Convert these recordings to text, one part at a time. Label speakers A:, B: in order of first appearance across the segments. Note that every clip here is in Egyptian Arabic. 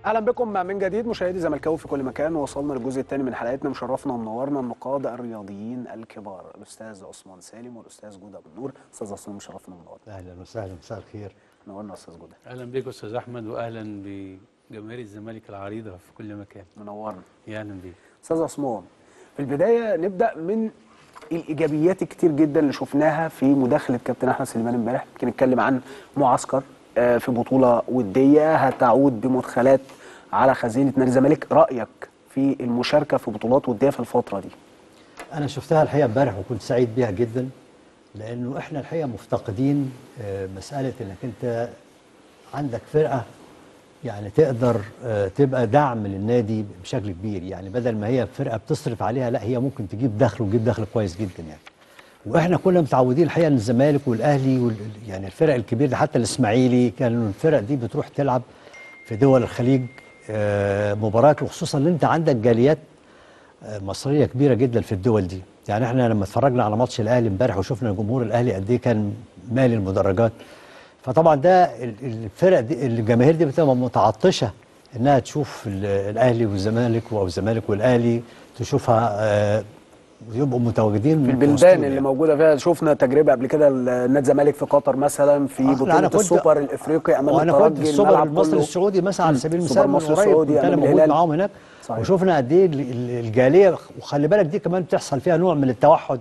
A: اهلا بكم من جديد مشاهدي زملكاوي في كل مكان وصلنا للجزء الثاني من حلقتنا مشرفنا ومنورنا النقاد الرياضيين الكبار الاستاذ عثمان سالم والاستاذ جوده ابو النور استاذ عثمان مشرفنا ومنورنا
B: اهلا وسهلا مساء الخير
A: منورنا استاذ جوده
C: اهلا بيك استاذ احمد واهلا بجماهير الزمالك العريضه في كل مكان
A: منورنا
C: يا اهلا بيك
A: استاذ عثمان في البدايه نبدا من الايجابيات الكتير جدا اللي شفناها في مداخله كابتن احمد سليمان امبارح يمكن نتكلم عن معسكر آه، في بطوله وديه هتعود بمدخلات على خزينه نادي الزمالك رايك في المشاركه في بطولات وديه في الفتره دي
B: انا شفتها الحقيقه امبارح وكنت سعيد بيها جدا لانه احنا الحقيقه مفتقدين آه، مساله انك انت عندك فرقه يعني تقدر آه، تبقى دعم للنادي بشكل كبير يعني بدل ما هي فرقه بتصرف عليها لا هي ممكن تجيب دخل وتجيب دخل كويس جدا يعني واحنا كنا متعودين الحقيقه ان الزمالك والاهلي وال يعني الفرق الكبيره دي حتى الاسماعيلي كانوا الفرق دي بتروح تلعب في دول الخليج آه، مباريات وخصوصا ان انت عندك جاليات آه، مصريه كبيره جدا في الدول دي يعني احنا لما اتفرجنا على ماتش الاهلي امبارح وشفنا جمهور الاهلي قد ايه كان مالي المدرجات فطبعا ده ال- الفرق دي الجماهير دي بتبقى متعطشه انها تشوف ال- الاهلي والزمالك او الزمالك والاهلي تشوفها آه، ويبقوا متواجدين
A: في البلدان اللي موجوده فيها شفنا تجربه قبل كده نادي الزمالك في قطر مثلا في
B: أنا
A: بطوله
B: كنت-
A: السوبر الافريقي امام
B: وانا كنت
A: الترجي
B: في السوبر
A: الملعب
B: المصري
A: كله
B: السعودي مثلا على سبيل
A: سوبر
B: المثال من
A: مصر
B: قريب
A: السعودي
B: كنت انا
A: أمام
B: موجود
A: الهلال.
B: معاهم هناك
A: صحيح.
B: وشفنا قد ايه ال- ال- الجاليه وخلي بالك دي كمان بتحصل فيها نوع من التوحد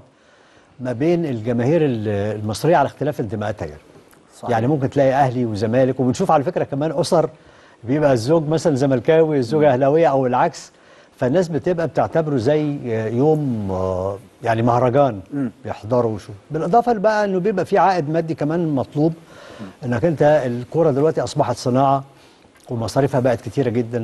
B: ما بين الجماهير ال- المصريه على اختلاف انتماءاتها يعني.
A: صحيح.
B: يعني ممكن تلاقي اهلي وزمالك وبنشوف على فكره كمان اسر بيبقى الزوج مثلا زملكاوي الزوجه اهلاويه او العكس فالناس بتبقى بتعتبره زي يوم آه، يعني مهرجان بيحضروا وشو بالاضافه بقى انه بيبقى في عائد مادي كمان مطلوب انك انت الكوره دلوقتي اصبحت صناعه ومصاريفها بقت كتيره جدا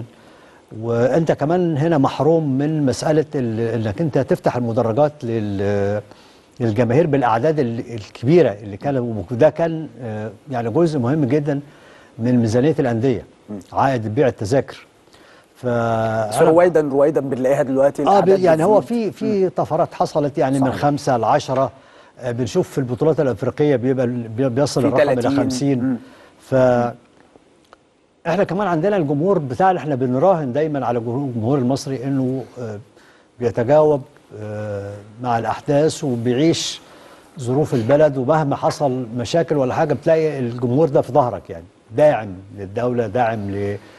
B: وانت كمان هنا محروم من مساله ال- انك انت تفتح المدرجات لل للجماهير بالاعداد ال- الكبيره اللي كان وده كان آه، يعني جزء مهم جدا من ميزانيه الانديه عائد بيع التذاكر ف
A: بس رويدا رويدا بنلاقيها دلوقتي
B: اه
A: الأعداد
B: ب- يعني هو
A: بتزيد.
B: في في طفرات حصلت يعني من
A: صحيح.
B: خمسه لعشرة آه، بنشوف في البطولات الافريقيه بيبقى ال- بي- بيصل
A: في
B: الرقم الى
A: 30.
B: 50
A: مم.
B: ف احنا كمان عندنا الجمهور بتاعنا احنا بنراهن دايما على الجمهور الجمهور المصري انه آه، بيتجاوب آه، مع الاحداث وبيعيش ظروف البلد ومهما حصل مشاكل ولا حاجه بتلاقي الجمهور ده في ظهرك يعني داعم للدوله داعم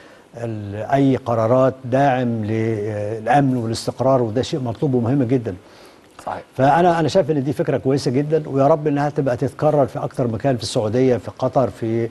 B: لاي قرارات داعم للامن والاستقرار وده شيء مطلوب ومهم جدا
A: صحيح
B: فانا انا شايف ان دي فكره كويسه جدا ويا رب انها تبقى تتكرر في اكتر مكان في السعوديه في قطر في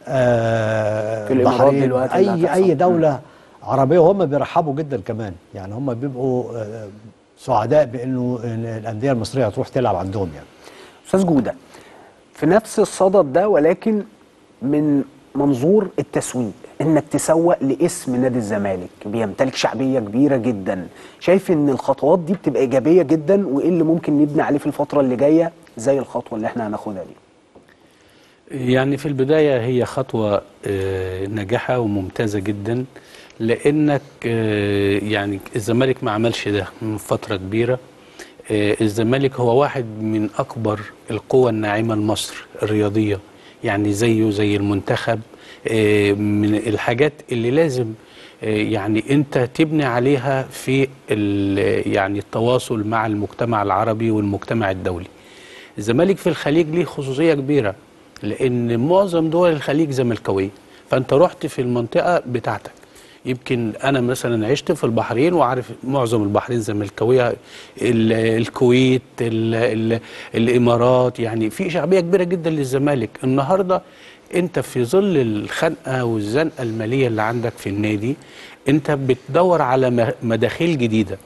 B: آه
A: في الإمارات
B: البحرين،
A: دلوقتي اللي
B: اي
A: هتحصل.
B: اي دوله عربيه وهم بيرحبوا جدا كمان يعني هم بيبقوا آه سعداء بانه إن الانديه المصريه تروح تلعب عندهم يعني
A: استاذ جوده في نفس الصدد ده ولكن من منظور التسويق انك تسوق لاسم نادي الزمالك بيمتلك شعبيه كبيره جدا شايف ان الخطوات دي بتبقى ايجابيه جدا وايه اللي ممكن نبني عليه في الفتره اللي جايه زي الخطوه اللي احنا هناخدها دي
C: يعني في البدايه هي خطوه آه، ناجحه وممتازه جدا لانك آه، يعني الزمالك ما عملش ده من فتره كبيره آه، الزمالك هو واحد من اكبر القوى الناعمه لمصر الرياضيه يعني زيه زي المنتخب آه، من الحاجات اللي لازم آه، يعني انت تبني عليها في ال- يعني التواصل مع المجتمع العربي والمجتمع الدولي الزمالك في الخليج ليه خصوصيه كبيره لان معظم دول الخليج زملكاويه فانت رحت في المنطقه بتاعتك يمكن انا مثلا عشت في البحرين وعارف معظم البحرين زملكاويه ال- الكويت ال ال الامارات يعني في شعبيه كبيره جدا للزمالك النهارده انت في ظل الخنقه والزنقه الماليه اللي عندك في النادي انت بتدور على م- مداخيل جديده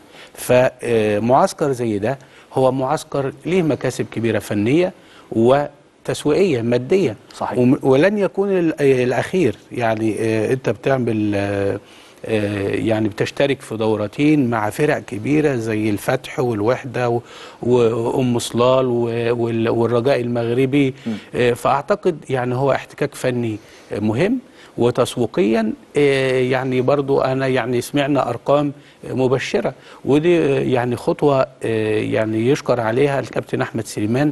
C: فمعسكر زي ده هو معسكر ليه مكاسب كبيره فنيه وتسويقيه ماديه
A: صحيح.
C: وم- ولن يكون ال- الاخير يعني آه، انت بتعمل آه، آه، يعني بتشترك في دورتين مع فرق كبيره زي الفتح والوحده و- وام صلال و- وال- والرجاء المغربي آه، فاعتقد يعني هو احتكاك فني آه، مهم وتسويقيا آه، يعني برضو انا يعني سمعنا ارقام آه، مبشره ودي آه، يعني خطوه آه، يعني يشكر عليها الكابتن احمد سليمان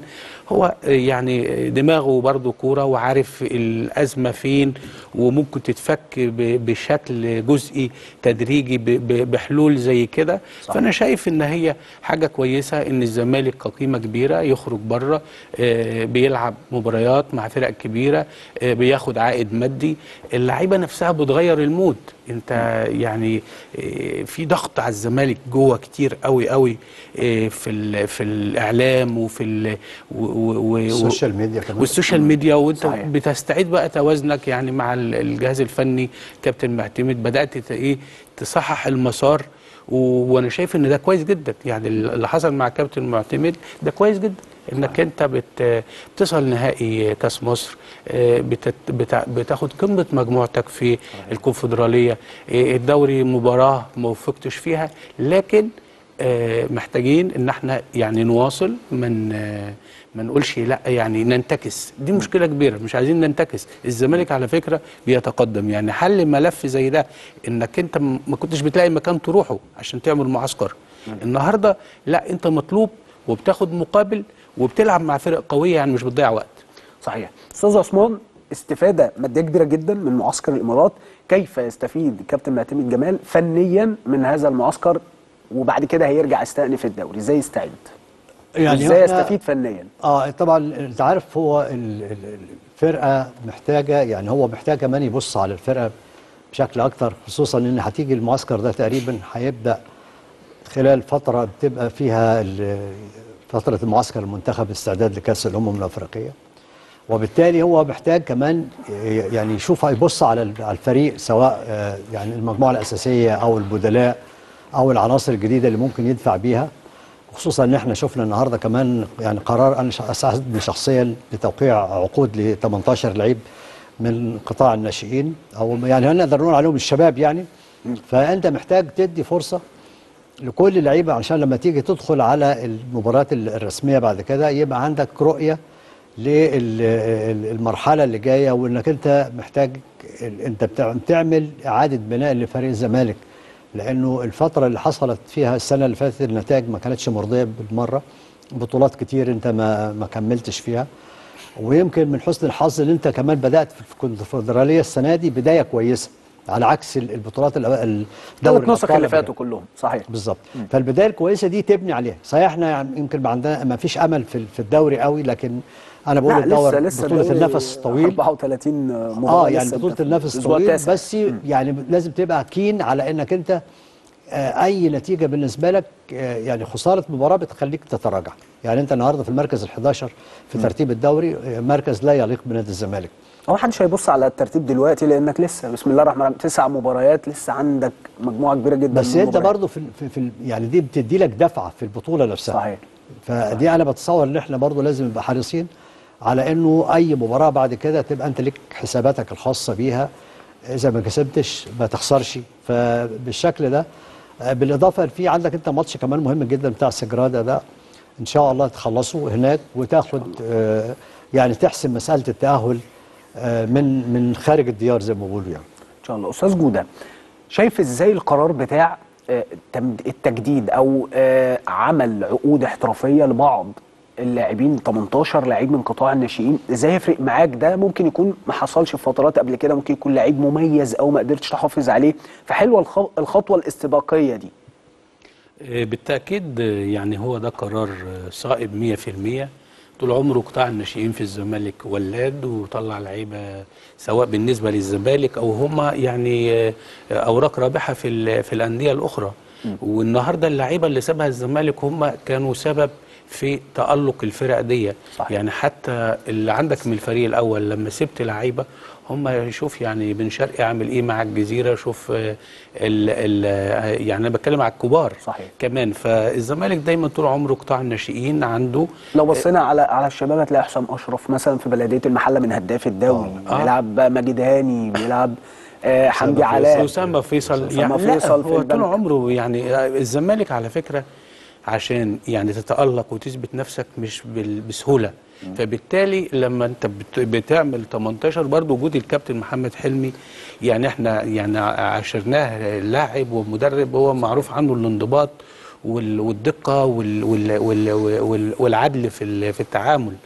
C: هو يعني دماغه برضه كوره وعارف الازمه فين وممكن تتفك ب- بشكل جزئي تدريجي ب- ب- بحلول زي كده
A: صح.
C: فانا شايف ان هي حاجه كويسه ان الزمالك كقيمه كبيره يخرج بره آه، بيلعب مباريات مع فرق كبيره آه، بياخد عائد مادي اللعيبه نفسها بتغير المود انت يعني آه، في ضغط على الزمالك جوه كتير قوي قوي آه، في ال- في الاعلام وفي ال و- و- و-
B: السوشيال ميديا كمان
C: والسوشيال ميديا وانت
A: صحيح.
C: بتستعيد بقى توازنك يعني مع ال- الجهاز الفني كابتن معتمد بدات ت- ايه تصحح المسار و- وانا شايف ان ده كويس جدا يعني اللي حصل مع كابتن معتمد ده كويس جدا انك انت بت بتصل نهائي كاس مصر آه، بتت بتا بتاخد قمه مجموعتك في الكونفدراليه آه، الدوري مباراه ما وفقتش فيها لكن آه، محتاجين ان احنا يعني نواصل من آه، ما نقولش لا يعني ننتكس دي مشكله كبيره مش عايزين ننتكس الزمالك على فكره بيتقدم يعني حل ملف زي ده انك انت م- ما كنتش بتلاقي مكان تروحه عشان تعمل معسكر النهارده لا انت مطلوب وبتاخد مقابل وبتلعب مع فرق قويه يعني مش بتضيع وقت
A: صحيح استاذ عثمان استفاده ماديه كبيره جدا من معسكر الامارات كيف يستفيد كابتن معتمد جمال فنيا من هذا المعسكر وبعد كده هيرجع يستأنف الدوري ازاي يستعد
B: يعني
A: ازاي
B: إحنا-
A: يستفيد فنيا
B: اه طبعا انت عارف هو ال- ال- الفرقه محتاجه يعني هو محتاج كمان يبص على الفرقه بشكل اكتر خصوصا ان هتيجي المعسكر ده تقريبا هيبدا خلال فتره بتبقى فيها ال- فتره المعسكر المنتخب استعداد لكاس الامم الافريقيه وبالتالي هو محتاج كمان ي- يعني يشوف هيبص على ال- على الفريق سواء آه، يعني المجموعه الاساسيه او البدلاء او العناصر الجديده اللي ممكن يدفع بيها خصوصا ان احنا شفنا النهارده كمان يعني قرار انا ش- اسعدني شخصيا لتوقيع عقود ل 18 لعيب من قطاع الناشئين او يعني هنقدر نقول عليهم الشباب يعني فانت محتاج تدي فرصه لكل اللعيبه عشان لما تيجي تدخل على المباريات ال- الرسميه بعد كده يبقى عندك رؤيه للمرحله اللي جايه وانك انت محتاج ال- انت بتع- بتعمل اعاده بناء لفريق الزمالك لانه الفتره اللي حصلت فيها السنه اللي فاتت النتائج ما كانتش مرضيه بالمره بطولات كتير انت ما ما كملتش فيها ويمكن من حسن الحظ ان انت كمان بدات في الكونفدراليه السنه دي بدايه كويسه على عكس ال- البطولات الأو- الدوري
A: ثلاث نسخ
B: الأبطال
A: اللي
B: قبل كده.
A: فاتوا كلهم صحيح
B: بالظبط فالبدايه الكويسه دي تبني عليها صحيح احنا يعني يمكن ما عندنا ما فيش امل في في الدوري قوي لكن انا بقول
A: لا
B: الدور
A: لسه لسه
B: بطوله
A: الدوري
B: النفس طويل
A: 34 مباراه
B: اه يعني
A: لسه
B: بطوله
A: أنت في
B: النفس
A: الأسبوع
B: طويل
A: التاسع.
B: بس يعني لازم تبقى كين على انك انت آه اي نتيجه بالنسبه لك آه يعني خساره مباراه بتخليك تتراجع يعني انت النهارده في المركز ال11 في ترتيب الدوري آه مركز لا يليق بنادي الزمالك
A: هو محدش هيبص على الترتيب دلوقتي لانك لسه بسم الله الرحمن الرحيم تسع مباريات لسه عندك مجموعه كبيره جدا
B: بس
A: من
B: انت
A: المباريات.
B: برضه في, في, في يعني دي بتدي لك دفعه في البطوله نفسها
A: صحيح
B: فدي انا بتصور ان احنا برضه لازم نبقى حريصين على انه اي مباراه بعد كده تبقى انت ليك حساباتك الخاصه بيها اذا ما كسبتش ما تخسرش فبالشكل ده آه، بالاضافه في عندك انت ماتش كمان مهم جدا بتاع سجرادا ده ان شاء الله تخلصه هناك وتاخد آه، يعني تحسم مساله التاهل آه، من من خارج الديار زي ما بيقولوا يعني
A: ان شاء الله استاذ جوده شايف ازاي القرار بتاع آه، تمد- التجديد او آه، عمل عقود احترافيه لبعض اللاعبين 18 لعيب من قطاع الناشئين ازاي يفرق معاك ده ممكن يكون ما حصلش في فترات قبل كده ممكن يكون لعيب مميز او ما قدرتش تحافظ عليه فحلوه الخ- الخطوه الاستباقيه دي
C: آه، بالتأكيد آه، يعني هو ده قرار آه، صائب 100% طول عمره قطاع الناشئين في الزمالك ولاد وطلع لعيبه سواء بالنسبه للزمالك او هم يعني آه، اوراق رابحه في ال- في الانديه الاخرى والنهارده اللعيبه اللي سابها الزمالك هم كانوا سبب في تألق الفرق دي
A: صحيح.
C: يعني حتى اللي عندك من الفريق الاول لما سبت لعيبه هم شوف يعني بن شرقي عامل ايه مع الجزيره شوف آه، ال ال آه، يعني انا بتكلم على الكبار
A: صحيح.
C: كمان فالزمالك دايما طول عمره قطاع الناشئين عنده
A: لو بصينا على على الشباب هتلاقي حسام اشرف مثلا في بلديه المحله من هداف الدوري
C: آه.
A: بيلعب مجدي هاني بيلعب آه حمدي علاء
C: اسامه فيصل
A: أسامة
C: يعني لا
A: فيصل في
C: هو طول
A: البنك.
C: عمره يعني آه، الزمالك على فكره عشان يعني تتالق وتثبت نفسك مش بال- بسهوله فبالتالي لما انت بت- بتعمل 18 برضه وجود الكابتن محمد حلمي يعني احنا يعني عاشرناه لاعب ومدرب هو معروف عنه الانضباط وال- والدقه وال وال وال وال والعدل في ال- في التعامل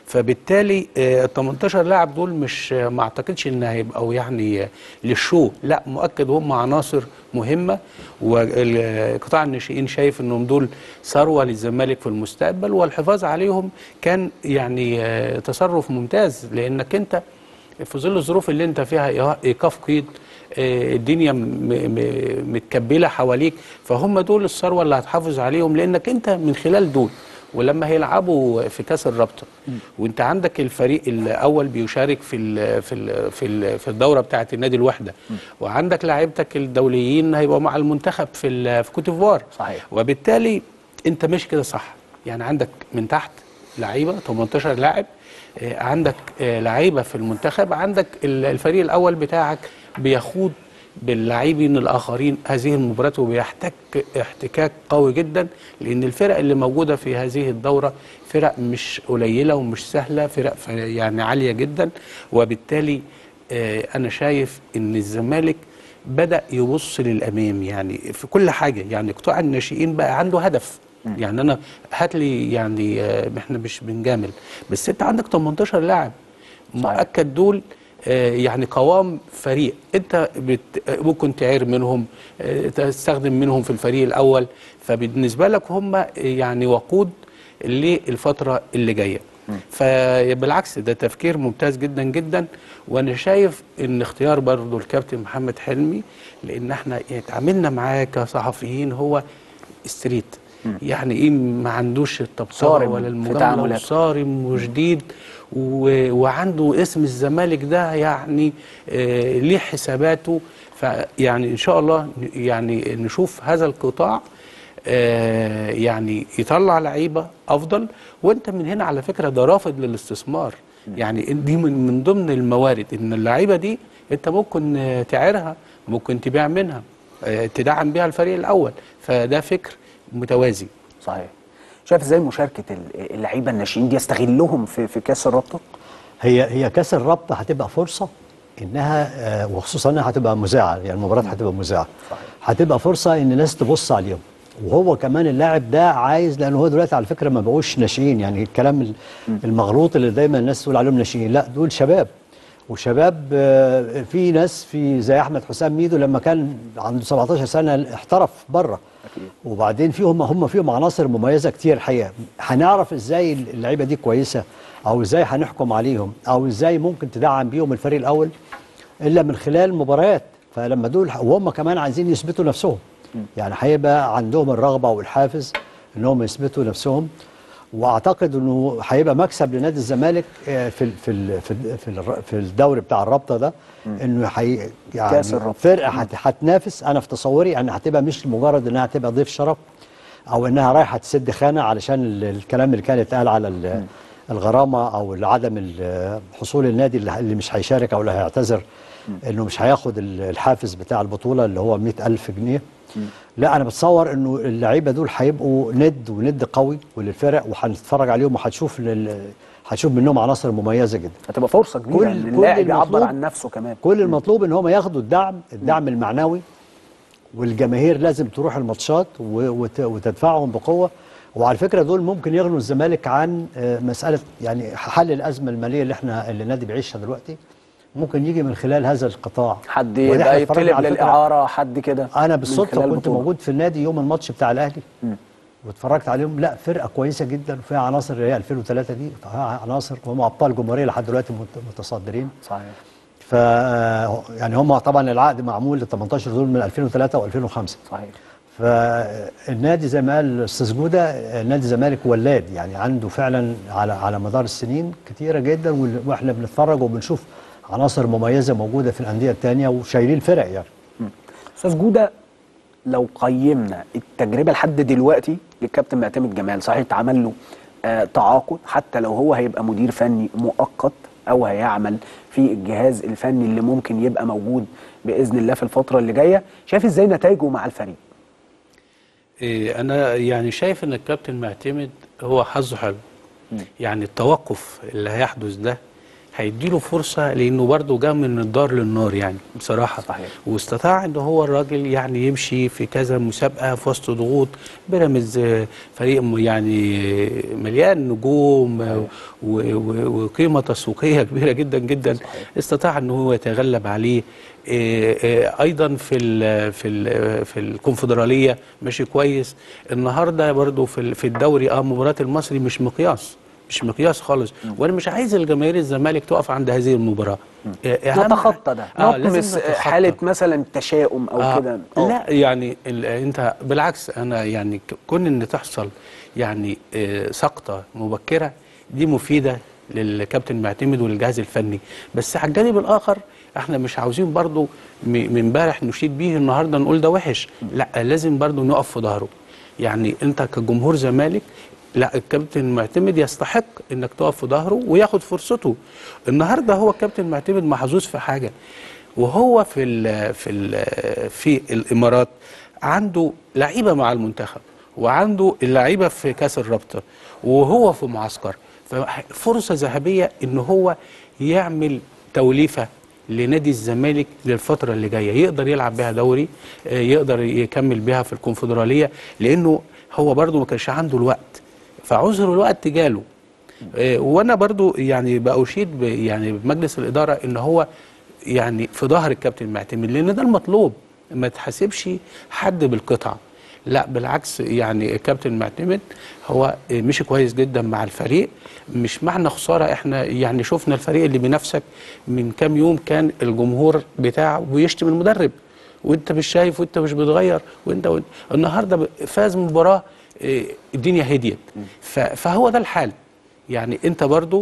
C: فبالتالي ال 18 لاعب دول مش آه، ما اعتقدش ان هيبقوا يعني آه، للشو لا مؤكد هم عناصر مهمه وقطاع الناشئين شايف انهم دول ثروه للزمالك في المستقبل والحفاظ عليهم كان يعني آه، تصرف ممتاز لانك انت في ظل الظروف اللي انت فيها إيها- ايقاف قيد آه، الدنيا م- م- متكبله حواليك فهم دول الثروه اللي هتحافظ عليهم لانك انت من خلال دول ولما هيلعبوا في كاس الرابطه وانت عندك الفريق الاول بيشارك في ال في ال في ال في الدوره بتاعه النادي الوحده وعندك لاعيبتك الدوليين هيبقوا مع المنتخب في ال- في كوت ديفوار
A: صحيح.
C: وبالتالي انت ماشي كده صح يعني عندك من تحت لعيبه 18 لاعب آه، عندك آه، لعيبه في المنتخب عندك ال- الفريق الاول بتاعك بيخوض باللاعبين الاخرين هذه المباريات وبيحتك احتكاك قوي جدا لان الفرق اللي موجوده في هذه الدوره فرق مش قليله ومش سهله فرق ف- يعني عاليه جدا وبالتالي آه، انا شايف ان الزمالك بدا يبص للامام يعني في كل حاجه يعني قطاع الناشئين بقى عنده هدف يعني انا هات لي يعني آه، احنا مش بنجامل بس انت عندك 18 لاعب مؤكد دول آه، يعني قوام فريق انت بت ممكن تعير منهم آه، تستخدم منهم في الفريق الاول فبالنسبه لك هم يعني وقود للفتره اللي جايه فبالعكس ده تفكير ممتاز جدا جدا وانا شايف ان اختيار برضه الكابتن محمد حلمي لان احنا اتعاملنا معاه كصحفيين هو ستريت يعني ايه ما عندوش الطبطبه
A: صارم
C: ولا
A: في
C: المجامله
A: تعاملاته.
C: صارم وجديد و... وعنده اسم الزمالك ده يعني آه ليه حساباته فيعني ان شاء الله ن- يعني نشوف هذا القطاع آه يعني يطلع لعيبه افضل وانت من هنا على فكره ده رافض للاستثمار يعني دي من, من ضمن الموارد ان اللعيبه دي انت ممكن آه، تعيرها ممكن تبيع منها آه، تدعم بيها الفريق الاول فده فكر متوازي
A: صحيح شايف ازاي مشاركه ال- اللعيبه الناشئين دي يستغلهم في في كاس الرابطه
B: هي هي كاس الرابطه هتبقى فرصه انها آه، وخصوصا انها هتبقى مذاعه يعني المباراه هتبقى مذاعه
A: صحيح.
B: هتبقى فرصه ان الناس تبص عليهم وهو كمان اللاعب ده عايز لان هو دلوقتي على فكره ما بقوش ناشئين يعني الكلام ال- المغلوط اللي دايما الناس تقول عليهم ناشئين لا دول شباب وشباب آه، في ناس في زي احمد حسام ميدو لما كان عنده 17 سنه احترف بره
A: أكيد.
B: وبعدين فيهم هم فيهم عناصر مميزه كتير الحقيقه هنعرف ازاي اللعيبه دي كويسه او ازاي هنحكم عليهم او ازاي ممكن تدعم بيهم الفريق الاول الا من خلال مباريات فلما دول وهم كمان عايزين يثبتوا نفسهم يعني هيبقى عندهم الرغبه والحافز انهم يثبتوا نفسهم واعتقد انه هيبقى مكسب لنادي الزمالك آه، في ال- في ال- في ال- في الر- في الدوري بتاع الرابطه ده انه حي يعني
A: كأس الرابطة.
B: فرقه هت- هتنافس انا في تصوري ان هتبقى مش مجرد انها هتبقى ضيف شرف او انها رايحه تسد خانه علشان ال- الكلام اللي كان اتقال على ال- الغرامه او عدم ال- حصول النادي اللي اللي مش هيشارك او اللي هيعتذر انه مش هياخد ال- الحافز بتاع البطوله اللي هو 100000 جنيه لا انا بتصور انه اللعيبه دول هيبقوا ند وند قوي وللفرق وهنتفرج عليهم وهتشوف لل- هتشوف منهم عناصر مميزه جدا
A: هتبقى فرصه كبيره
B: كل-
A: ان
B: كل
A: اللاعب يعبر
B: المطلوب-
A: عن نفسه كمان
B: كل المطلوب ان هم ياخدوا الدعم الدعم المعنوي والجماهير لازم تروح الماتشات و- وت- وتدفعهم بقوه وعلى فكره دول ممكن يغنوا الزمالك عن آه، مساله يعني حل الازمه الماليه اللي احنا اللي النادي بيعيشها دلوقتي ممكن يجي من خلال هذا القطاع
A: حد
B: وده
A: يبقى
B: احنا اتفرجنا
A: يطلب
B: على فكرة-
A: للاعاره حد كده
B: انا
A: من
B: بالصدفه
A: خلال
B: كنت
A: البطولة.
B: موجود في النادي يوم الماتش بتاع الاهلي واتفرجت عليهم لا فرقه كويسه جدا وفيها عناصر اللي هي 2003 دي فيها عناصر وهم ابطال جمهوريه لحد دلوقتي مت- متصدرين
A: صحيح
B: ف يعني هم طبعا العقد معمول ل 18 دول من 2003 و2005
A: صحيح
B: فالنادي زي ما قال الاستاذ جوده نادي الزمالك ولاد يعني عنده فعلا على على مدار السنين كتيره جدا وال- واحنا بنتفرج وبنشوف عناصر مميزه موجوده في الانديه الثانيه وشايلين فرق يعني
A: استاذ جوده لو قيمنا التجربه لحد دلوقتي للكابتن معتمد جمال صحيح اتعمل له آه تعاقد حتى لو هو هيبقى مدير فني مؤقت او هيعمل في الجهاز الفني اللي ممكن يبقى موجود باذن الله في الفتره اللي جايه شايف ازاي نتائجه مع الفريق
C: إيه، انا يعني شايف ان الكابتن معتمد هو حظه حلو يعني التوقف اللي هيحدث ده هيديله فرصه لانه برضه جه من الدار للنار يعني بصراحه
A: صحيح.
C: واستطاع ان هو الراجل يعني يمشي في كذا مسابقه في وسط ضغوط بيراميدز آه، فريق م- يعني آه، مليان نجوم آه، و- و- وقيمه تسويقيه كبيره جدا جدا استطاع ان هو يتغلب عليه آه، آه، ايضا في ال في ال في الكونفدراليه ماشي كويس النهارده برضو في ال- في الدوري اه مباراه المصري مش مقياس مش مقياس خالص وانا مش عايز الجماهير الزمالك تقف عند هذه المباراه آه، أهم-
A: نتخطى ده
C: آه لازم
A: نطمس
C: نتخطى.
A: حاله مثلا تشاؤم او
C: آه
A: كده آه.
C: لا يعني ال- انت بالعكس انا يعني ك- كون ان تحصل يعني آه، سقطه مبكره دي مفيده للكابتن معتمد وللجهاز الفني بس على الجانب الاخر احنا مش عاوزين برضو م- من امبارح نشيد بيه النهارده نقول ده وحش لا لازم برضو نقف في ظهره يعني انت كجمهور زمالك لا الكابتن معتمد يستحق انك تقف في ظهره وياخد فرصته النهارده هو الكابتن معتمد محظوظ في حاجه وهو في ال في ال في الامارات عنده لعيبه مع المنتخب وعنده اللعيبه في كاس الرابطه وهو في معسكر ففرصه ذهبيه ان هو يعمل توليفه لنادي الزمالك للفتره اللي جايه يقدر يلعب بها دوري آه، يقدر يكمل بها في الكونفدراليه لانه هو برضه ما كانش عنده الوقت فعذر الوقت جاله آه، وانا برضو يعني بأشيد ب- يعني بمجلس الاداره ان هو يعني في ظهر الكابتن معتمد لان ده المطلوب ما تحاسبش حد بالقطعه لا بالعكس يعني الكابتن معتمد هو مشي كويس جدا مع الفريق مش معنى خساره احنا يعني شفنا الفريق اللي بينافسك من كام يوم كان الجمهور بتاعه بيشتم المدرب وانت مش شايف وانت مش بتغير وانت, وانت النهارده ب- فاز مباراه اه، الدنيا هديت ف- فهو ده الحال يعني انت برضو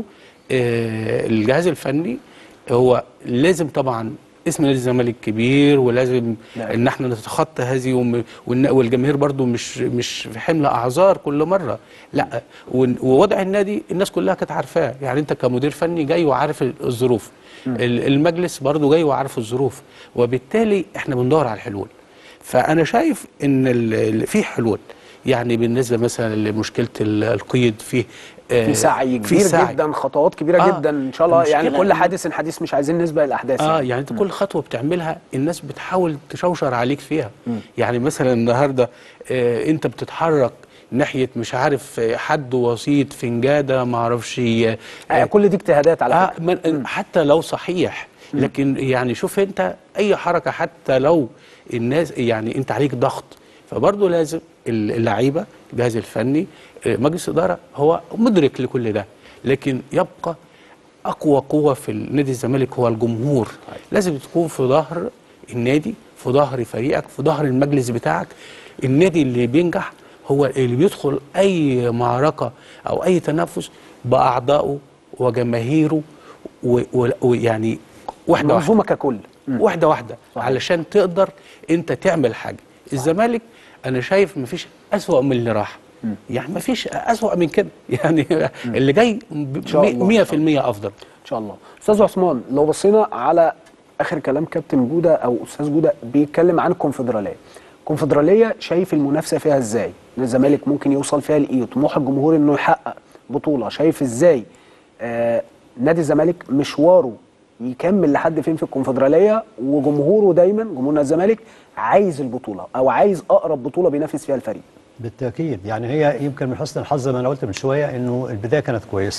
C: اه، الجهاز الفني هو لازم طبعا اسم نادي الزمالك كبير ولازم
A: نعم.
C: ان احنا نتخطى هذه وم- والن- والجماهير برضو مش مش في حمل اعذار كل مره لا ون- ووضع النادي الناس كلها كانت عارفاه يعني انت كمدير فني جاي وعارف ال- الظروف ال- المجلس برضو جاي وعارف الظروف وبالتالي احنا بندور على الحلول فانا شايف ان ال- ال- في حلول يعني بالنسبه مثلا لمشكله ال- القيد فيه آه،
A: في سعي
C: في
A: كبير
C: سعي.
A: جدا خطوات كبيره
C: آه،
A: جدا ان شاء الله يعني
C: المشكلة
A: كل
C: إن-
A: حادث حديث مش عايزين نسبق الاحداث
C: اه
A: يعني.
C: يعني انت كل خطوه بتعملها الناس بتحاول تشوشر عليك فيها يعني مثلا النهارده آه انت بتتحرك ناحيه مش عارف آه، حد وسيط فنجاده ما اعرفش آه
A: آه كل دي اجتهادات على
C: آه
A: فكره
C: من حتى لو صحيح لكن يعني شوف انت اي حركه حتى لو الناس يعني انت عليك ضغط فبرضه لازم اللعيبه الجهاز الفني آه، مجلس الاداره هو مدرك لكل ده لكن يبقى اقوى قوه في نادي الزمالك هو الجمهور لازم تكون في ظهر النادي في ظهر فريقك في ظهر المجلس بتاعك النادي اللي بينجح هو اللي بيدخل اي معركه او اي تنافس باعضائه وجماهيره و- و- ويعني واحده واحده
A: منظومه ككل
C: واحده واحده علشان تقدر انت تعمل حاجه الزمالك انا شايف مفيش اسوأ من اللي راح يعني مفيش اسوأ من كده يعني اللي جاي
A: شاء الله.
C: 100% افضل
A: ان شاء الله استاذ عثمان لو بصينا على اخر كلام كابتن جوده او استاذ جوده بيتكلم عن الكونفدراليه الكونفدراليه شايف المنافسه فيها ازاي ان الزمالك ممكن يوصل فيها لايه طموح الجمهور انه يحقق بطوله شايف ازاي آه نادي الزمالك مشواره يكمل لحد فين في الكونفدراليه وجمهوره دايما جمهور نادي الزمالك عايز البطوله او عايز اقرب بطوله بينافس فيها الفريق
B: بالتأكيد يعني هي يمكن من حسن الحظ زي ما أنا قلت من شوية إنه البداية كانت كويسة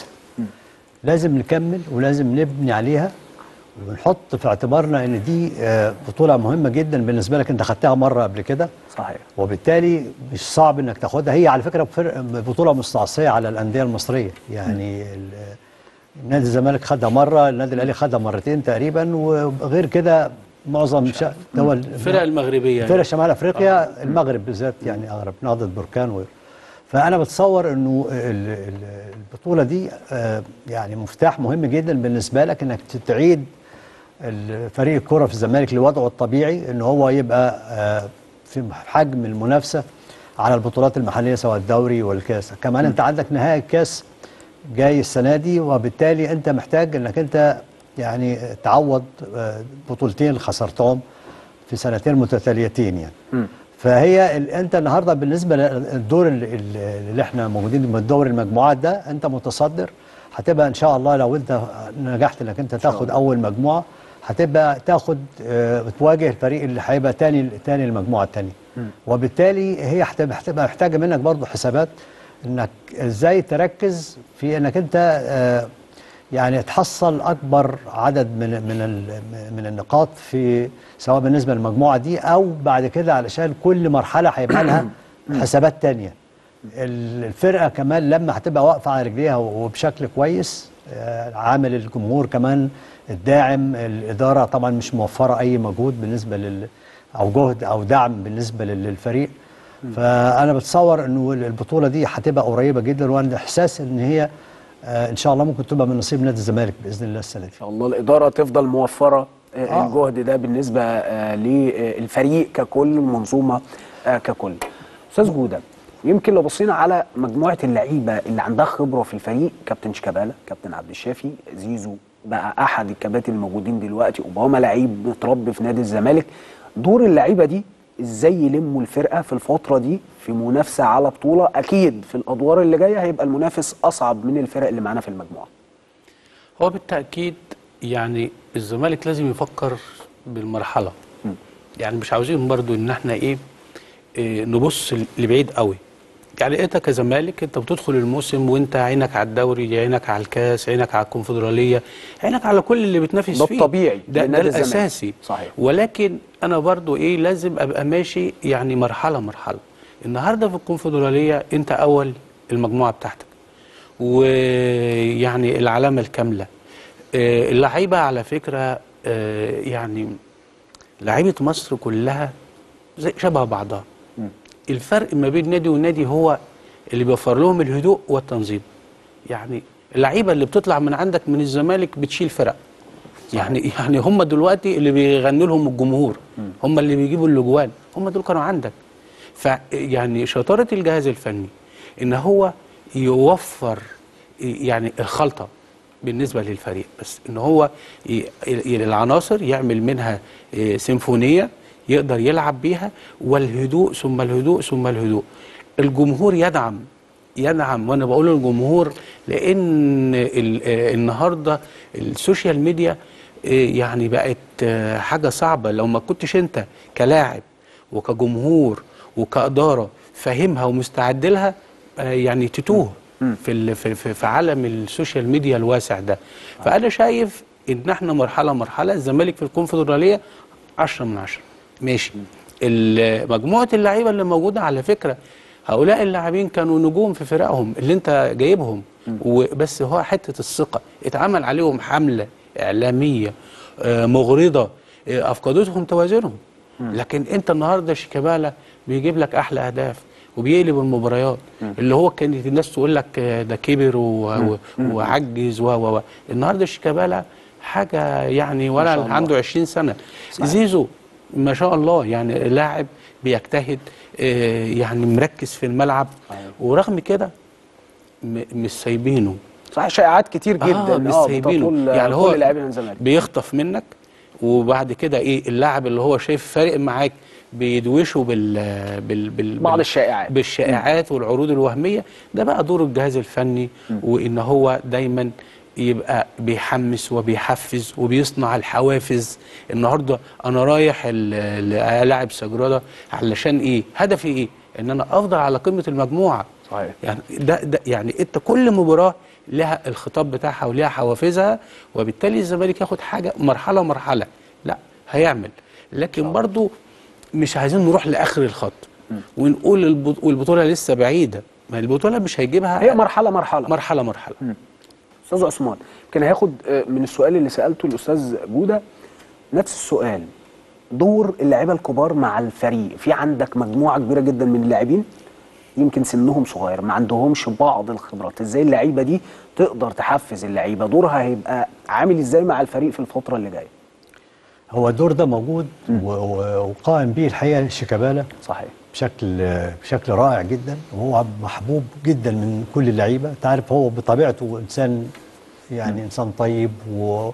B: لازم نكمل ولازم نبني عليها ونحط في اعتبارنا إن دي آه، بطولة مهمة جدا بالنسبة لك أنت خدتها مرة قبل كده
A: صحيح
B: وبالتالي مش صعب انك تاخدها هي على فكره فرق- بطوله مستعصيه على الانديه المصريه يعني ال- نادي الزمالك خدها مره النادي الاهلي خدها مرتين تقريبا وغير كده معظم شا... دول
C: الفرق المغربيه
B: فرق شمال افريقيا المغرب بالذات يعني اغرب نهضه بركان و... فانا بتصور انه ال- ال- البطوله دي آه، يعني مفتاح مهم جدا بالنسبه لك انك تعيد فريق الكره في الزمالك لوضعه الطبيعي ان هو يبقى آه، في حجم المنافسه على البطولات المحليه سواء الدوري والكاس كمان انت عندك نهائي الكاس جاي السنه دي وبالتالي انت محتاج انك انت يعني تعوض آه، بطولتين اللي خسرتهم في سنتين متتاليتين يعني فهي ال- انت النهارده بالنسبه للدور ال- ال- اللي احنا موجودين من دور المجموعات ده انت متصدر هتبقى ان شاء الله لو انت نجحت انك انت تاخد اول مجموعه هتبقى تاخد آه، تواجه الفريق اللي هيبقى تاني تاني المجموعه التانيه وبالتالي هي هتبقى هتبقى محتاجه منك برضو حسابات انك ازاي تركز في انك انت آه، يعني تحصل اكبر عدد من من ال- من النقاط في سواء بالنسبه للمجموعه دي او بعد كده علشان كل مرحله هيبقى لها حسابات تانية ال- الفرقه كمان لما هتبقى واقفه على رجليها وبشكل كويس آه، عامل الجمهور كمان الداعم الاداره طبعا مش موفره اي مجهود بالنسبه لل او جهد او دعم بالنسبه لل- للفريق فانا بتصور انه البطوله دي هتبقى قريبه جدا وانا احساس ان هي آه، ان شاء الله ممكن تبقى من نصيب نادي الزمالك باذن الله السنه دي
A: ان شاء الله الاداره تفضل موفره آه،
B: آه.
A: الجهد ده بالنسبه آه، للفريق ككل المنظومه آه، ككل استاذ جوده يمكن لو بصينا على مجموعه اللعيبه اللي عندها خبره في الفريق كابتن شيكابالا كابتن عبد الشافي زيزو بقى احد الكباتن الموجودين دلوقتي اوباما لعيب متربي في نادي الزمالك دور اللعيبه دي ازاي يلموا الفرقه في الفتره دي في منافسه على بطوله اكيد في الادوار اللي جايه هيبقى المنافس اصعب من الفرق اللي معانا في المجموعه
C: هو بالتأكيد يعني الزمالك لازم يفكر بالمرحلة يعني مش عاوزين برضو ان احنا ايه, إيه نبص لبعيد قوي يعني انت كزمالك انت بتدخل الموسم وانت عينك على الدوري عينك على الكاس عينك على الكونفدرالية عينك على كل اللي بتنافس
A: ده
C: فيه
A: الطبيعي
C: ده, ده
A: لنادي الزمالك.
C: الاساسي
A: صحيح.
C: ولكن انا برضو ايه لازم ابقى ماشي يعني مرحلة مرحلة النهاردة في الكونفدرالية انت اول المجموعة بتاعتك ويعني العلامة الكاملة آه، اللعيبة على فكرة آه، يعني لعيبة مصر كلها زي شبه بعضها الفرق ما بين نادي ونادي هو اللي بيوفر لهم الهدوء والتنظيم يعني اللعيبة اللي بتطلع من عندك من الزمالك بتشيل فرق يعني يعني هم دلوقتي اللي بيغنوا لهم الجمهور هم اللي بيجيبوا الاجوان هم دول كانوا عندك فيعني شطاره الجهاز الفني ان هو يوفر يعني الخلطه بالنسبه للفريق بس ان هو ي- ي- العناصر يعمل منها إيه، سيمفونيه يقدر يلعب بيها والهدوء ثم الهدوء ثم الهدوء الجمهور يدعم يدعم وانا بقول الجمهور لان ال- آه، النهارده السوشيال ميديا آه، يعني بقت آه، حاجه صعبه لو ما كنتش انت كلاعب وكجمهور وكاداره فاهمها ومستعد لها آه، يعني تتوه في ال- في في في عالم السوشيال ميديا الواسع ده فانا شايف ان احنا مرحله مرحله الزمالك في الكونفدراليه 10 من 10 ماشي ال- مجموعه اللعيبه اللي موجوده على فكره هؤلاء اللاعبين كانوا نجوم في فرقهم اللي انت جايبهم وبس هو حته الثقه اتعمل عليهم حمله اعلاميه آه، مغرضه آه، افقدتهم توازنهم لكن انت النهارده شيكابالا بيجيب لك احلى اهداف وبيقلب المباريات اللي هو كانت الناس تقول لك آه، ده كبر و- و- وعجز و و و. النهارده شيكابالا حاجه يعني ولا
A: شاء الله.
C: عنده 20 سنه زيزو ما شاء الله يعني لاعب بيجتهد آه، يعني مركز في الملعب ورغم كده م- مش سايبينه
A: صحيح شائعات كتير جدا
C: آه مش
A: آه،
C: سايبينه
A: بتطول
C: يعني هو
A: كل لاعبين الزمالك
C: بيخطف منك وبعد كده ايه اللاعب اللي هو شايف فارق معاك بيدوشه بال بال, بال
A: بعض
C: بال-
A: الشائعات.
C: بالشائعات والعروض الوهميه ده بقى دور الجهاز الفني وان هو دايما يبقى بيحمس وبيحفز وبيصنع الحوافز النهارده انا رايح ال- ل- العب سجراده علشان ايه هدفي ايه ان انا افضل على قمه المجموعه
A: صحيح.
C: يعني ده, ده يعني انت كل مباراه لها الخطاب بتاعها ولها حوافزها وبالتالي الزمالك ياخد حاجه مرحله مرحله لا هيعمل لكن برضو مش عايزين نروح لاخر الخط ونقول البط- والبطوله لسه بعيده ما البطوله مش هيجيبها
A: هي مرحله مرحله
C: مرحله مرحله
A: استاذ عثمان كان هياخد آه، من السؤال اللي سالته الاستاذ جوده نفس السؤال دور اللعيبه الكبار مع الفريق في عندك مجموعه كبيره جدا من اللاعبين يمكن سنهم صغير ما عندهمش بعض الخبرات ازاي اللعيبه دي تقدر تحفز اللعيبه دورها هيبقى عامل ازاي مع الفريق في الفتره اللي جايه
B: هو الدور ده موجود و- و- وقائم به الحقيقه شيكابالا
A: صحيح
B: بشكل بشكل رائع جدا وهو محبوب جدا من كل اللعيبه انت عارف هو بطبيعته انسان يعني انسان طيب و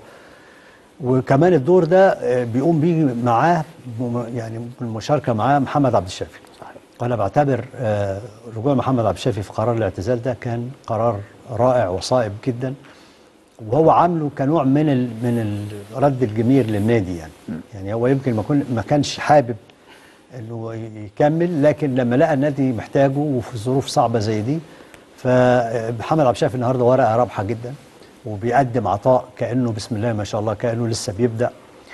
B: وكمان الدور ده آه، بيقوم بيه معاه بم- يعني بالمشاركه معاه محمد عبد الشافي
A: صحيح
B: وانا بعتبر آه، رجوع محمد عبد الشافي في قرار الاعتزال ده كان قرار رائع وصائب جدا وهو عامله كنوع من ال من ال رد الجميل للنادي يعني يعني هو يمكن ما كن ما كانش حابب انه يكمل لكن لما لقى النادي محتاجه وفي ظروف صعبه زي دي فمحمد عبد الشافي النهارده ورقه رابحه جدا وبيقدم عطاء كانه بسم الله ما شاء الله كانه لسه بيبدا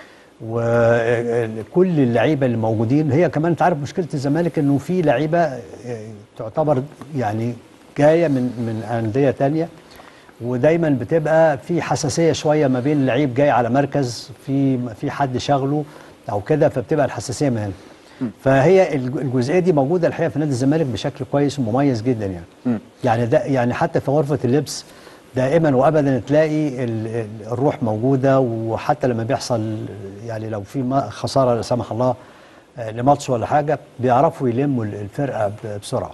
B: وكل اللعيبه اللي موجودين هي كمان انت عارف مشكله الزمالك انه في لعيبه آه، تعتبر يعني جايه من من انديه تانية ودايما بتبقى في حساسيه شويه ما بين لعيب جاي على مركز في في حد شغله او كده فبتبقى الحساسيه من هنا فهي الج- الجزئيه دي موجوده الحقيقه في نادي الزمالك بشكل كويس ومميز جدا يعني يعني ده يعني حتى في غرفه اللبس دائما وابدا تلاقي ال- ال- الروح موجوده وحتى لما بيحصل يعني لو في ما- خساره لا سمح الله آه، لماتش ولا حاجه بيعرفوا يلموا ال- الفرقه ب- بسرعه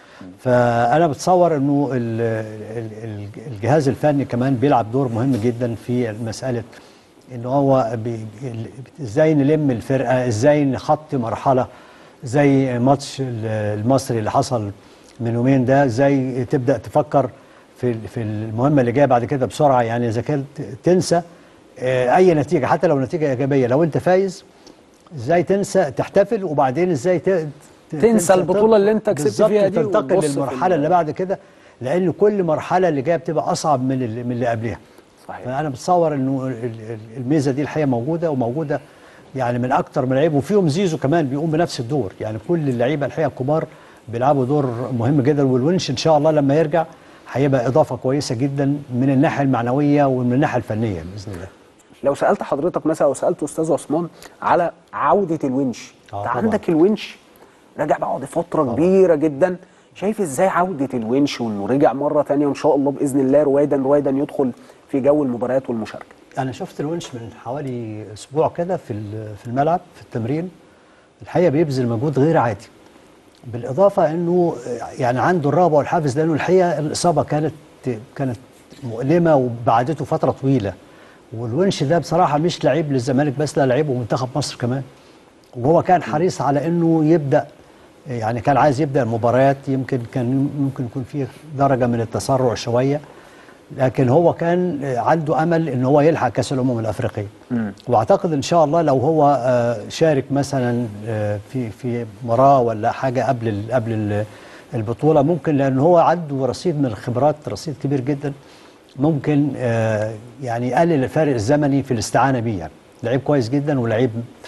B: فانا بتصور انه ال- ال- ال- الجهاز الفني كمان بيلعب دور مهم جدا في مساله ان هو بي- ال- ازاي نلم الفرقه ازاي نخطي مرحله زي ماتش ال- المصري اللي حصل من يومين ده ازاي تبدا تفكر في في المهمه اللي جايه بعد كده بسرعه يعني اذا كانت تنسى آه، اي نتيجه حتى لو نتيجه ايجابيه لو انت فايز ازاي تنسى تحتفل وبعدين ازاي ت- ت-
A: تنسى البطولة اللي انت كسبت
B: بالظبط،
A: فيها دي
B: وتنتقل
A: وتبص في
B: للمرحله
A: ال-
B: اللي بعد كده لان كل مرحله اللي جايه بتبقى اصعب من اللي, من اللي قبلها
A: صحيح.
B: فانا بتصور انه ال- ال- الميزه دي الحقيقه موجوده وموجوده يعني من اكتر من لعيب وفيهم زيزو كمان بيقوم بنفس الدور يعني كل اللعيبه الحقيقه الكبار بيلعبوا دور مهم جدا والونش ان شاء الله لما يرجع هيبقى اضافه كويسه جدا من الناحيه المعنويه ومن الناحيه الفنيه باذن الله
A: لو سالت حضرتك مثلا او سالت استاذ عثمان على عوده الونش
B: آه
A: انت
B: طبعاً.
A: عندك الونش رجع بعد فتره كبيره جدا شايف ازاي عوده الونش وانه رجع مره تانية وان شاء الله باذن الله رويدا رويدا يدخل في جو المباريات والمشاركه
B: انا شفت الونش من حوالي اسبوع كده في ال- في الملعب في التمرين الحقيقه بيبذل مجهود غير عادي بالاضافه انه يعني عنده الرغبه والحافز لانه الحقيقه الاصابه كانت كانت مؤلمه وبعدته فتره طويله والونش ده بصراحه مش لعيب للزمالك بس لا لعيب ومنتخب مصر كمان وهو كان حريص على انه يبدا يعني كان عايز يبدا المباريات يمكن كان ممكن يكون فيه درجه من التسرع شويه لكن هو كان عنده امل ان هو يلحق كاس الامم الافريقيه واعتقد ان شاء الله لو هو آه، شارك مثلا آه، في في مباراه ولا حاجه قبل ال- قبل ال- البطوله ممكن لان هو عنده رصيد من الخبرات رصيد كبير جدا ممكن آه، يعني يقلل الفارق الزمني في الاستعانه بيه يعني لعيب كويس جدا ولعيب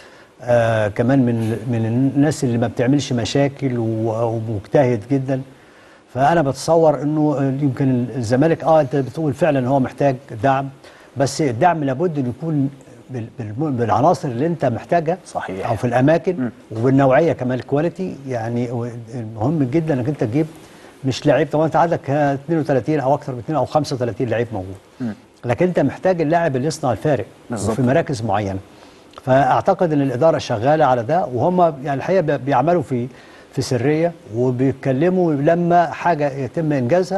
B: آه كمان من من الناس اللي ما بتعملش مشاكل و- ومجتهد جدا فانا بتصور انه يمكن الزمالك اه انت بتقول فعلا هو محتاج دعم بس الدعم لابد انه يكون بال- بال- بالعناصر اللي انت محتاجها
A: صحيح.
B: او في الاماكن وبالنوعيه كمان الكواليتي يعني مهم جدا انك انت تجيب مش لعيب طبعا انت عندك آه، 32 او اكثر من 2 او 35 لعيب موجود لكن انت محتاج اللاعب اللي يصنع الفارق
A: بالظبط.
B: في مراكز معينه فاعتقد ان الاداره شغاله على ده وهم يعني الحقيقه بي- بيعملوا في في سريه وبيتكلموا لما حاجه يتم انجازها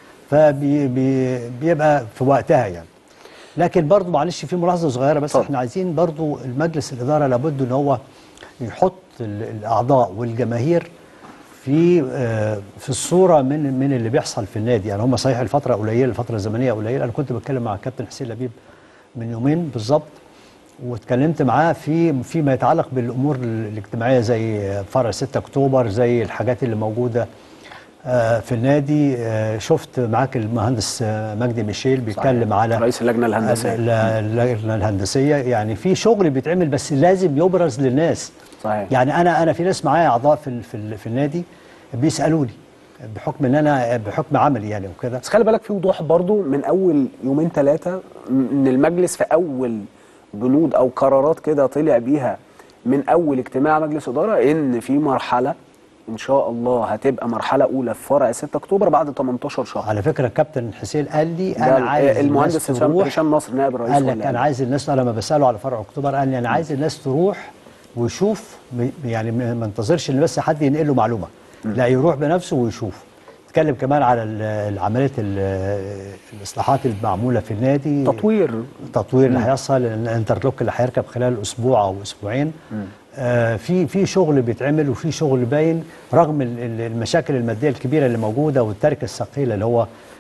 B: فبيبقى في وقتها يعني لكن برضو معلش في ملاحظه صغيره بس
A: اتفضل.
B: احنا عايزين برضو المجلس الاداره لابد ان هو يحط ال- الاعضاء والجماهير في آه، في الصوره من من اللي بيحصل في النادي يعني هم صحيح الفتره قليله الفتره الزمنيه قليله انا كنت بتكلم مع كابتن حسين لبيب من يومين بالظبط واتكلمت معاه في فيما يتعلق بالامور الاجتماعيه زي فرع 6 اكتوبر زي الحاجات اللي موجوده آه، في النادي آه، شفت معاك المهندس آه، مجدي ميشيل بيتكلم
A: صحيح.
B: على
A: رئيس اللجنة الهندسية.
B: ال- اللجنه الهندسيه يعني في شغل بيتعمل بس لازم يبرز للناس
A: صحيح.
B: يعني انا انا في ناس معايا اعضاء في ال- في, ال- في النادي بيسالوني بحكم ان انا بحكم عملي يعني وكده
A: بس خلي بالك في وضوح برضو من اول يومين ثلاثه ان المجلس في اول بنود او قرارات كده طلع بيها من اول اجتماع مجلس اداره ان في مرحله ان شاء الله هتبقى مرحله اولى في فرع 6 اكتوبر بعد 18 شهر
B: على فكره الكابتن حسين قال لي
A: ده
B: انا عايز
A: المهندس
B: الناس
A: هشام
B: تروح
A: هشام نصر نائب الرئيس
B: قال
A: هو
B: لك
A: اللي
B: انا
A: قال.
B: عايز الناس لما بساله على فرع اكتوبر قال لي انا عايز الناس تروح ويشوف م- يعني ما ما انتظرش ان بس حد ينقل له معلومه لا يروح بنفسه ويشوف اتكلم كمان على ال- عمليه ال- الاصلاحات اللي معموله في النادي
A: تطوير
B: التطوير اللي هيحصل الانترلوك اللي هيركب خلال اسبوع او اسبوعين آه في في شغل بيتعمل وفي شغل باين رغم ال- ال- المشاكل الماديه الكبيره اللي موجوده والتركه الثقيله اللي هو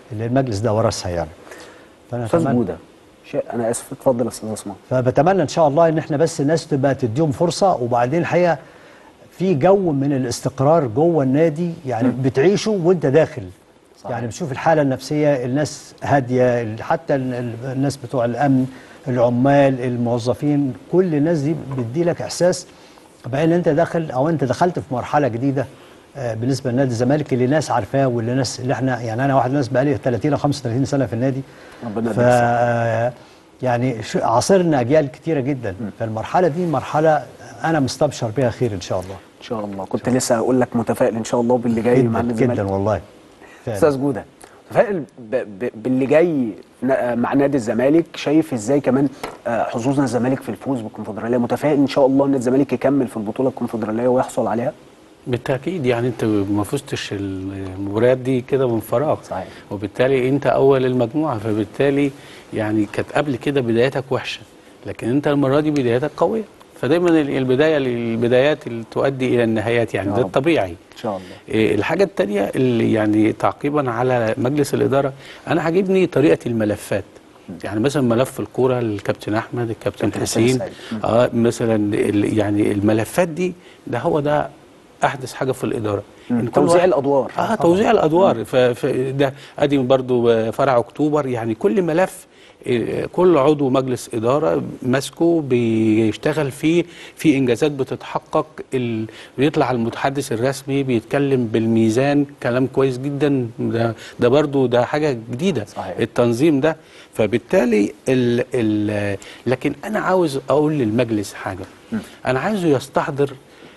B: اللي المجلس ده ورثها يعني فانا
A: استاذ
B: أتمنى-
A: جوده شيء انا اسف اتفضل يا استاذ عثمان
B: فبتمنى ان شاء الله ان احنا بس الناس تبقى تديهم فرصه وبعدين الحقيقه في جو من الاستقرار جوه النادي يعني بتعيشه وانت داخل
A: صحيح.
B: يعني بتشوف الحاله النفسيه الناس هاديه ال- حتى ال- ال- الناس بتوع الامن العمال الموظفين كل الناس دي بتدي لك احساس بان انت داخل او انت دخلت في مرحله جديده آه، بالنسبه لنادي الزمالك اللي ناس عارفاه واللي ناس اللي احنا يعني انا واحد من الناس بقالي 30 او 35 سنه في النادي
A: ربنا
B: ف
A: يديك الصحة.
B: يعني شو- عاصرنا اجيال كتيره جدا فالمرحله دي مرحله انا مستبشر بيها خير ان شاء الله
A: ان شاء الله كنت لسه هقول لك متفائل ان شاء الله باللي جاي مع
B: جدا
A: نادي
B: جدا
A: الزمالك
B: والله فعلا.
A: استاذ جوده متفائل ب- ب- باللي جاي ن- مع نادي الزمالك شايف ازاي كمان آه، حظوظنا الزمالك في الفوز بالكونفدراليه متفائل ان شاء الله ان الزمالك يكمل في البطوله الكونفدراليه ويحصل عليها
C: بالتأكيد يعني أنت ما فزتش المباريات دي كده من فراغ
A: صحيح.
C: وبالتالي أنت أول المجموعة فبالتالي يعني كانت قبل كده بداياتك وحشة لكن أنت المرة دي بداياتك قوية فدايما ال- البداية البدايات اللي تؤدي إلى النهايات يعني
A: يا
C: ده
A: رب.
C: الطبيعي
A: ان شاء الله
C: إيه، الحاجة التانية اللي يعني تعقيبا على مجلس الإدارة أنا عاجبني طريقة الملفات يعني مثلا ملف الكورة الكابتن أحمد الكابتن
A: كابتن حسين
C: حسين
A: سعيد. مم.
C: اه مثلا ال- يعني الملفات دي ده هو ده أحدث حاجة في الإدارة
A: مم.
C: إن كل
A: توزيع
C: واحد-
A: الأدوار.
C: اه توزيع الأدوار ف- فده أدي برضو آه، فرع أكتوبر يعني كل ملف آه، كل عضو مجلس إدارة ماسكه بيشتغل فيه في إنجازات بتتحقق ال... بيطلع المتحدث الرسمي بيتكلم بالميزان كلام كويس جدا ده ده برضو ده حاجة جديدة
A: صحيح.
C: التنظيم ده فبالتالي ال... ال... لكن أنا عاوز أقول للمجلس حاجة أنا عايزه يستحضر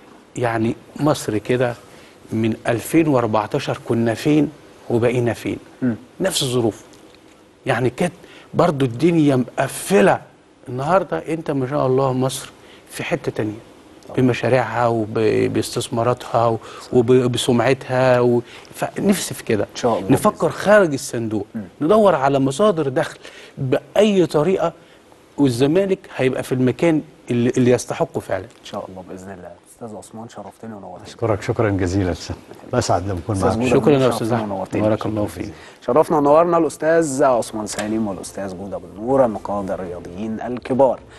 C: يعني مصر كده من 2014 كنا فين وبقينا فين نفس الظروف يعني كانت برضو الدنيا مقفلة النهاردة انت ما شاء الله مصر في حتة تانية بمشاريعها وباستثماراتها وبسمعتها و... فنفسي في كده
A: إن شاء الله
C: نفكر خارج الصندوق ندور على مصادر دخل بأي طريقة والزمالك هيبقى في المكان اللي, اللي يستحقه فعلا
A: ان شاء الله باذن الله استاذ عثمان شرفتني ونورتني
B: اشكرك شكرا جزيلا بسعد لما اكون
A: أستاذ
B: معك
A: جودة
C: شكرا يا
A: شرفتنا
C: أستاذ أحمد
A: ونورتني.
C: بارك الله فيك
A: شرفنا ونورنا الاستاذ عثمان سالم والاستاذ جوده بالنور نقاد الرياضيين الكبار